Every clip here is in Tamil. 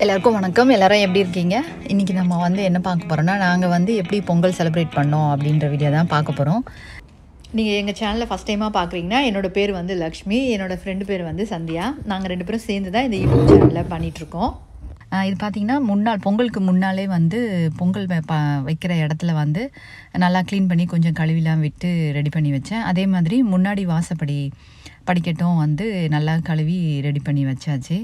எல்லாருக்கும் வணக்கம் எல்லாரும் எப்படி இருக்கீங்க இன்றைக்கி நம்ம வந்து என்ன பார்க்க போகிறோம்னா நாங்கள் வந்து எப்படி பொங்கல் செலிப்ரேட் பண்ணோம் அப்படின்ற வீடியோ தான் பார்க்க போகிறோம் நீங்கள் எங்கள் சேனலில் ஃபஸ்ட் டைமாக பார்க்குறீங்கன்னா என்னோட பேர் வந்து லக்ஷ்மி என்னோட ஃப்ரெண்டு பேர் வந்து சந்தியா நாங்கள் ரெண்டு பேரும் சேர்ந்து தான் இந்த யூடியூப் சேனலில் பண்ணிகிட்ருக்கோம் இது பார்த்திங்கன்னா முன்னாள் பொங்கலுக்கு முன்னாலே வந்து பொங்கல் வ- ப- வைக்கிற இடத்துல வந்து நல்லா க்ளீன் பண்ணி கொஞ்சம் கழுவிலாம் விட்டு ரெடி பண்ணி வச்சேன் அதே மாதிரி முன்னாடி வாசப்படி படிக்கட்டும் வந்து நல்லா கழுவி ரெடி பண்ணி வச்சாச்சு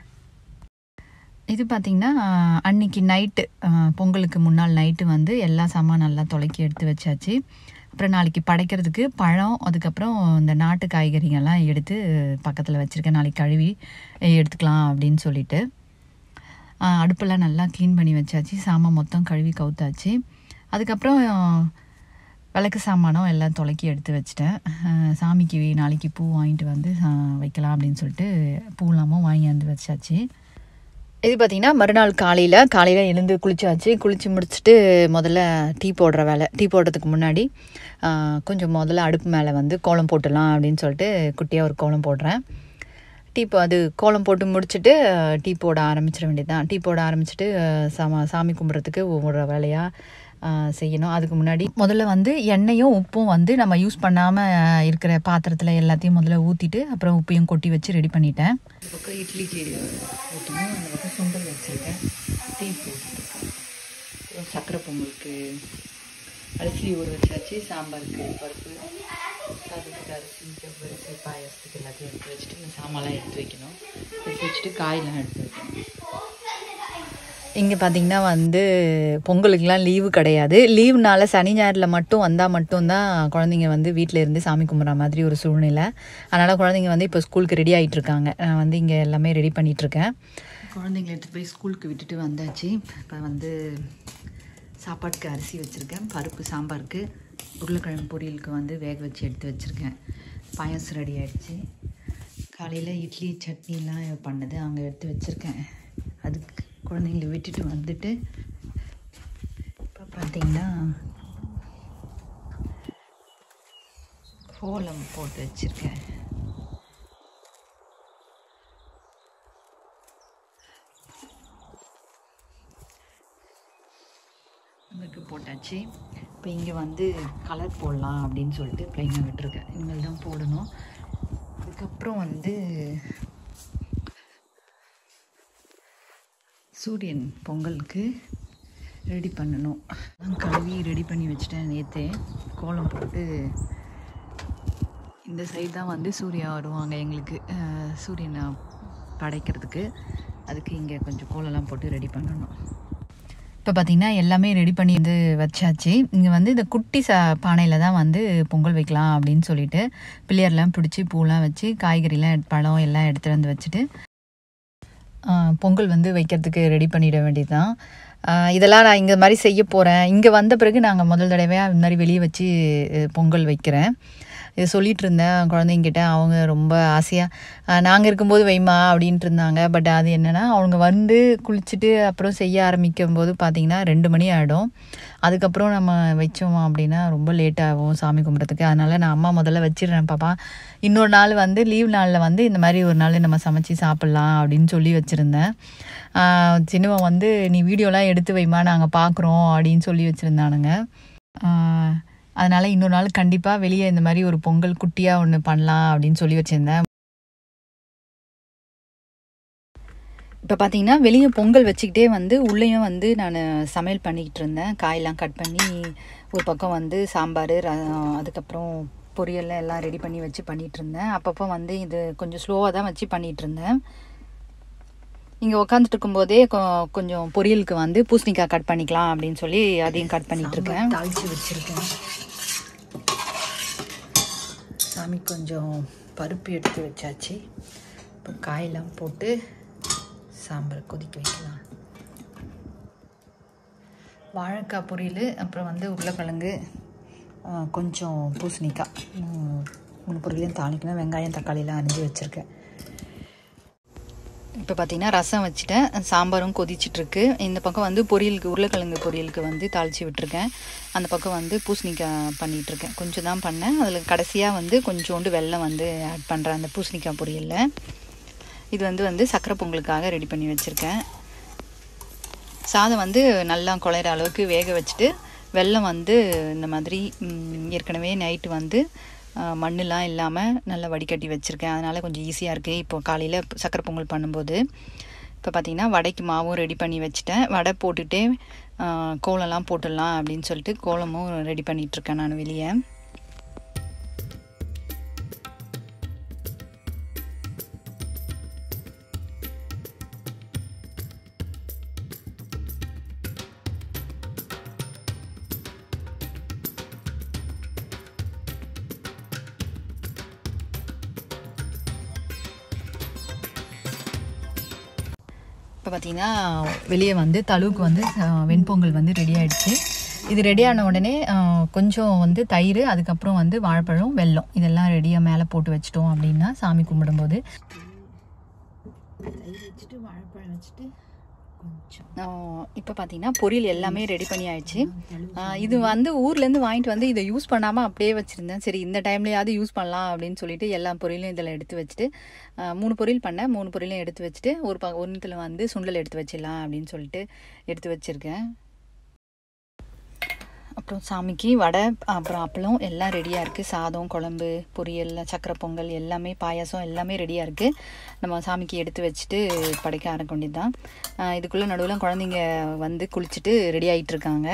இது பார்த்திங்கன்னா அன்னைக்கு நைட்டு பொங்கலுக்கு முன்னாள் நைட்டு வந்து எல்லா சாமான் நல்லா துலக்கி எடுத்து வச்சாச்சு அப்புறம் நாளைக்கு படைக்கிறதுக்கு பழம் அதுக்கப்புறம் இந்த நாட்டு காய்கறிகள்லாம் எடுத்து பக்கத்தில் வச்சுருக்கேன் நாளைக்கு கழுவி எடுத்துக்கலாம் அப்படின்னு சொல்லிட்டு ஆஹ் அடுப்பெல்லாம் நல்லா க்ளீன் பண்ணி வச்சாச்சு சாமான் மொத்தம் கழுவி கவுத்தாச்சு அதுக்கப்புறம் விளக்கு சாமானும் எல்லாம் துலக்கி எடுத்து வச்சிட்டேன் ஆஹ் சாமிக்கு நாளைக்கு பூ வாங்கிட்டு வந்து ஆஹ் வைக்கலாம் அப்படின்னு சொல்லிட்டு பூலாமும் வாங்கி வந்து வச்சாச்சு இது பார்த்திங்கன்னா மறுநாள் காலையில் காலையில் எழுந்து குளிச்சாச்சு குளித்து முடிச்சுட்டு முதல்ல டீ போடுற வேலை டீ போடுறதுக்கு முன்னாடி ஆஹ், கொஞ்சம் முதல்ல அடுப்பு மேலே வந்து கோலம் போட்டுடலாம் அப்படின்னு சொல்லிட்டு குட்டியாக ஒரு கோலம் போடுறேன் டீ போ அது கோலம் போட்டு முடிச்சுட்டு அஹ், டீ போட ஆரம்பிச்சிட வேண்டியதுதான் டீ போட ஆரம்பிச்சுட்டு அஹ், சாம சாமி கும்பிட்றதுக்கு ஒவ்வொரு வேலையாக செய்யணும் அதுக்கு முன்னாடி முதல்ல வந்து எண்ணெயும் உப்பும் வந்து நம்ம யூஸ் பண்ணாமல் இருக்கிற பாத்திரத்தில் எல்லாத்தையும் முதல்ல ஊற்றிட்டு அப்புறம் உப்பையும் கொட்டி வச்சு ரெடி பண்ணிட்டேன் இந்த பக்கம் இட்லி சீடி ஊற்றணும் அந்த பக்கம் சுண்டல் வச்சுருக்கேன் டீ போட்டுருக்கேன் அப்புறம் சக்கரை பொங்கலுக்கு அரிசி ஊற வச்சாச்சு சாம்பாருக்கு பருப்பு சாதத்துக்கு அரிசி செவ்வரிசி பாயாசத்துக்கு எல்லாத்தையும் எடுத்து வச்சுட்டு இந்த சாமான்லாம் எடுத்து வைக்கணும் எடுத்து வச்சுட்டு காயெல்லாம் எடுத்து வைக்கணும் இங்கே பார்த்தீங்கன்னா வந்து பொங்கலுக்குலாம் லீவு கிடையாது லீவுனால சனி ஞாயிறில் மட்டும் வந்தால் மட்டும்தான் குழந்தைங்க வந்து வீட்டில் இருந்து சாமி கும்பிட்ற மாதிரி ஒரு சூழ்நிலை அதனால் குழந்தைங்க வந்து இப்போ ஸ்கூலுக்கு ரெடி ஆகிட்டு இருக்காங்க நான் வந்து இங்கே எல்லாமே ரெடி பண்ணிகிட்ருக்கேன் குழந்தைங்களை எடுத்து போய் ஸ்கூலுக்கு விட்டுட்டு வந்தாச்சு இப்போ வந்து சாப்பாட்டுக்கு அரிசி வச்சுருக்கேன் பருப்பு சாம்பாருக்கு உருளைக்கிழங்கு பொரியலுக்கு வந்து வேக வச்சு எடுத்து வச்சுருக்கேன் பாயாசம் ரெடி ஆயிடுச்சு காலையில் இட்லி சட்னிலாம் பண்ணது அங்கே எடுத்து வச்சுருக்கேன் அதுக்கு குழந்தைங்கள விட்டுட்டு வந்துட்டு இப்போ பார்த்தீங்கன்னா கோலம் போட்டு வச்சுருக்கேன் நமக்கு போட்டாச்சு இப்போ இங்கே வந்து கலர் போடலாம் அப்படின்னு சொல்லிட்டு ப்ளைனாக விட்டுருக்கேன் இனிமேல் தான் போடணும் அதுக்கப்புறம் வந்து சூரியன் பொங்கலுக்கு ரெடி பண்ணணும் நான் கழுவி ரெடி பண்ணி வச்சுட்டேன் நேற்றே கோலம் போட்டு இந்த சைடு தான் வந்து சூர்யா வருவாங்க எங்களுக்கு அஹ், சூரியனை படைக்கிறதுக்கு அதுக்கு இங்கே கொஞ்சம் கோலம்லாம் போட்டு ரெடி பண்ணணும் இப்போ பார்த்தீங்கன்னா எல்லாமே ரெடி பண்ணி வந்து வச்சாச்சு இங்கே வந்து இந்த குட்டி சா பானையில் தான் வந்து பொங்கல் வைக்கலாம் அப்படின்னு சொல்லிட்டு பிள்ளையார்லாம் பிடிச்சி பூலாம் வச்சு காய்கறிலாம் எடு- பழம் எல்லாம் எடுத்துகிட்டு வந்து வச்சுட்டு ஆ, பொங்கல் வந்து வைக்கிறதுக்கு ரெடி பண்ணிட வேண்டியதுதான் ஆ, இதெல்லாம் நான் இங்கே மாதிரி செய்ய போகிறேன் இங்கே வந்த பிறகு நாங்கள் முதல் தடவையாக இந்த மாதிரி வெளியே வச்சு அஹ், பொங்கல் வைக்கிறேன் இது சொல்லிட்டு இருந்தேன் குழந்தைங்கிட்ட அவங்க ரொம்ப ஆசையாக நாங்கள் இருக்கும்போது வைமா அப்படின்ட்டு இருந்தாங்க பட் அது என்னென்னா அவங்க வந்து குளிச்சுட்டு அப்புறம் செய்ய ஆரம்பிக்கும் போது பார்த்திங்கன்னா ரெண்டு மணி ஆகிடும் அதுக்கப்புறம் நம்ம வச்சோம் அப்படின்னா ரொம்ப லேட் ஆகும் சாமி கும்பிட்றதுக்கு அதனால் நான் அம்மா முதல்ல வச்சிடுறேன் பாப்பா இன்னொரு நாள் வந்து லீவ் நாளில் வந்து இந்த மாதிரி ஒரு நாள் நம்ம சமைச்சு சாப்பிட்லாம் அப்படின்னு சொல்லி வச்சுருந்தேன் ஆஹ் சின்னவன் வந்து நீ வீடியோலாம் எடுத்து வைமா நாங்கள் பார்க்குறோம் அப்படின்னு சொல்லி வச்சுருந்தானுங்க அதனால் இன்னொரு நாள் கண்டிப்பாக வெளியே இந்த மாதிரி ஒரு பொங்கல் குட்டியாக ஒன்று பண்ணலாம் அப்படின்னு சொல்லி வச்சுருந்தேன் இப்போ பார்த்தீங்கன்னா வெளியே பொங்கல் வச்சுக்கிட்டே வந்து உள்ளேயும் வந்து நான் சமையல் பண்ணிக்கிட்டு இருந்தேன் காயெல்லாம் கட் பண்ணி ஒரு பக்கம் வந்து சாம்பார் ர அதுக்கப்புறம் பொரியல் எல்லாம் ரெடி பண்ணி வச்சு பண்ணிகிட்டு இருந்தேன் அப்பப்போ வந்து இது கொஞ்சம் ஸ்லோவாக தான் வச்சு பண்ணிகிட்டு இருந்தேன் இங்கே உட்காந்துட்டு இருக்கும்போதே கொ- கொஞ்சம் பொரியலுக்கு வந்து பூசணிக்காய் கட் பண்ணிக்கலாம் அப்படின்னு சொல்லி அதையும் கட் பண்ணிட்டு இருக்கேன் தாளித்து வச்சுருக்கேன் சாமி கொஞ்சம் பருப்பு எடுத்து வச்சாச்சு இப்போ காயெல்லாம் போட்டு சாம்பார் கொதிக்க வைக்கலாம் வாழைக்காய் பொரியல் அப்புறம் வந்து உருளைக்கிழங்கு ஆ, கொஞ்சம் பூசணிக்காய் மூ- மூணு பொரியலையும் தாளிக்கணும் வெங்காயம் தக்காளிலாம் அரிஞ்சு வச்சுருக்கேன் இப்போ பார்த்தீங்கன்னா ரசம் வச்சுட்டேன் சாம்பாரும் கொதிச்சிட்ருக்கு இந்த பக்கம் வந்து பொரியலுக்கு உருளைக்கிழங்கு பொரியலுக்கு வந்து தாளித்து விட்டுருக்கேன் அந்த பக்கம் வந்து பூசணிக்காய் பண்ணிகிட்ருக்கேன் கொஞ்சம் தான் பண்ணேன் அதில் கடைசியாக வந்து கொஞ்சோண்டு வெல்லம் வந்து ஆட் பண்ணுறேன் அந்த பூசணிக்காய் பொரியலில் இது வந்து வந்து சக்கரை பொங்கலுக்காக ரெடி பண்ணி வச்சுருக்கேன் சாதம் வந்து நல்லா குழையிற அளவுக்கு வேக வச்சுட்டு வெல்லம் வந்து இந்த மாதிரி ம், ஏற்கனவே நைட்டு வந்து ஆ, மண்ணுலாம் இல்லாமல் நல்லா வடிகட்டி வச்சுருக்கேன் அதனால் கொஞ்சம் ஈஸியாக இருக்குது இப்போ காலையில் சக்கரை பொங்கல் பண்ணும்போது இப்போ பார்த்தீங்கன்னா வடைக்கு மாவும் ரெடி பண்ணி வச்சுட்டேன் வடை போட்டுகிட்டே ஆ, கோலம்லாம் போட்டுடலாம் அப்படின்னு சொல்லிட்டு கோலமும் ரெடி பண்ணிகிட்ருக்கேன் நான் வெளியே இப்போ பார்த்தீங்கன்னா வெளியே வந்து தழுவுக்கு வந்து அஹ், வெண்பொங்கல் வந்து ரெடி ஆயிடுச்சு இது ரெடியான உடனே அஹ், கொஞ்சம் வந்து தயிர் அதுக்கப்புறம் வந்து வாழைப்பழம் வெல்லம் இதெல்லாம் ரெடியாக மேலே போட்டு வச்சிட்டோம் அப்படின்னா சாமி கும்பிடும்போது தயிர் வச்சுட்டு வாழைப்பழம் வச்சுட்டு கொஞ்சம் இப்போ பார்த்தீங்கன்னா பொரியல் எல்லாமே ரெடி பண்ணி ஆயிடுச்சு ஆஹ் இது வந்து ஊர்லேருந்து வாங்கிட்டு வந்து இதை யூஸ் பண்ணாமல் அப்படியே வச்சுருந்தேன் சரி இந்த டைம்லையாவது யூஸ் பண்ணலாம் அப்படின்னு சொல்லிட்டு எல்லா பொரியலும் இதில் எடுத்து வச்சுட்டு ஆஹ் மூணு பொரியல் பண்ணேன் மூணு பொரியலும் எடுத்து வச்சுட்டு ஒரு ப ஒன்றுத்தில் வந்து சுண்டல் எடுத்து வச்சிடலாம் அப்படின்னு சொல்லிட்டு எடுத்து வச்சுருக்கேன் அப்புறம் சாமிக்கு வடை அப்புறம் அப்பளம் எல்லாம் ரெடியாக இருக்குது சாதம் குழம்பு பொரியல் சக்கரை பொங்கல் எல்லாமே பாயாசம் எல்லாமே ரெடியாக இருக்குது நம்ம சாமிக்கு எடுத்து வச்சுட்டு படைக்க ஆரம்பிக்க வேண்டியது தான் இதுக்குள்ளே நடுவில் குழந்தைங்க வந்து குளிச்சுட்டு ரெடி ஆகிட்டு இருக்காங்க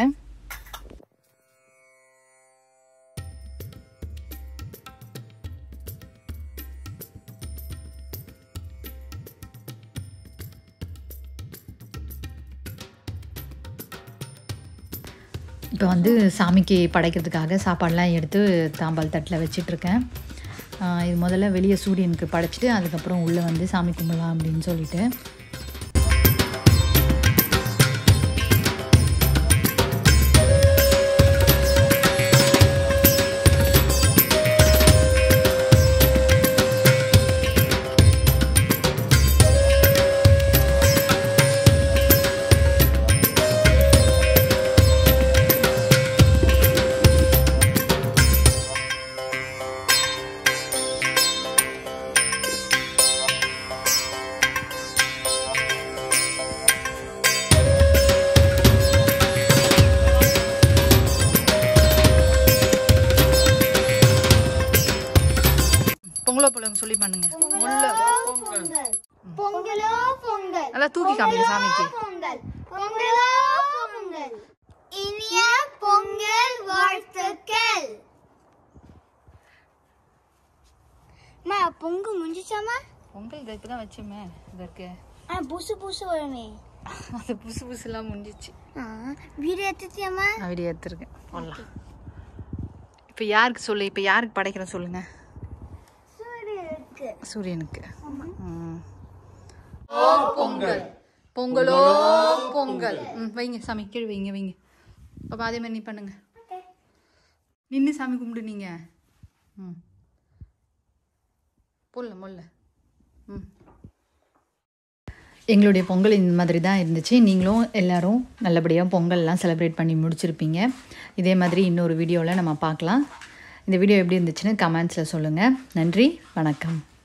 இப்போ வந்து சாமிக்கு படைக்கிறதுக்காக சாப்பாடெலாம் எடுத்து தாம்பால் தட்டில் வச்சிட்ருக்கேன் இது முதல்ல வெளியே சூரியனுக்கு படைச்சிட்டு அதுக்கப்புறம் உள்ளே வந்து சாமி கும்பிடலாம் அப்படின்னு சொல்லிட்டு பொங்கலோ பொங்கல் சொல்லி பண்ணுங்க முள்ள பொங்கலோ பொங்கல் நல்லா தூக்கி காமிங்க சாமிக்கு பொங்கல் பொங்கலோ பொங்கல் இனிய பொங்கல் வாழ்த்துக்கள் மா பொங்கு முடிஞ்சிச்சாமா பொங்கல் இதை இப்போ தான் வச்சோமே இது இருக்கு ஆ புசு புசு வருமே அது புதுசு புதுசுலாம் முடிஞ்சிச்சு ஆ வீடு எடுத்துட்டியாமா நான் வீடியோ எடுத்துருக்கேன் போடலாம் இப்போ யாருக்கு சொல்லு இப்போ யாருக்கு படைக்கிறோம் சொல்லுங்க சூரியன் இருக்கு சூரியனுக்கு ம். பொங்கல் பொங்கலோ பொங்கல் ம் வைங்க சாமி கீழே வைங்க வைங்க அப்போ அதே மாதிரி நீ பண்ணுங்க நின்று சாமி கும்பிடு நீங்க ம் பொல்ல மொல்ல ம் எங்களுடைய பொங்கல் இந்த மாதிரி தான் இருந்துச்சு நீங்களும் எல்லாரும் நல்லபடியாக பொங்கல்லாம் செலிப்ரேட் பண்ணி முடிச்சிருப்பீங்க இதே மாதிரி இன்னொரு வீடியோவில் நம்ம பார்க்கலாம் இந்த வீடியோ எப்படி இருந்துச்சுன்னு கமெண்ட்ஸில் சொல்லுங்கள் நன்றி வணக்கம்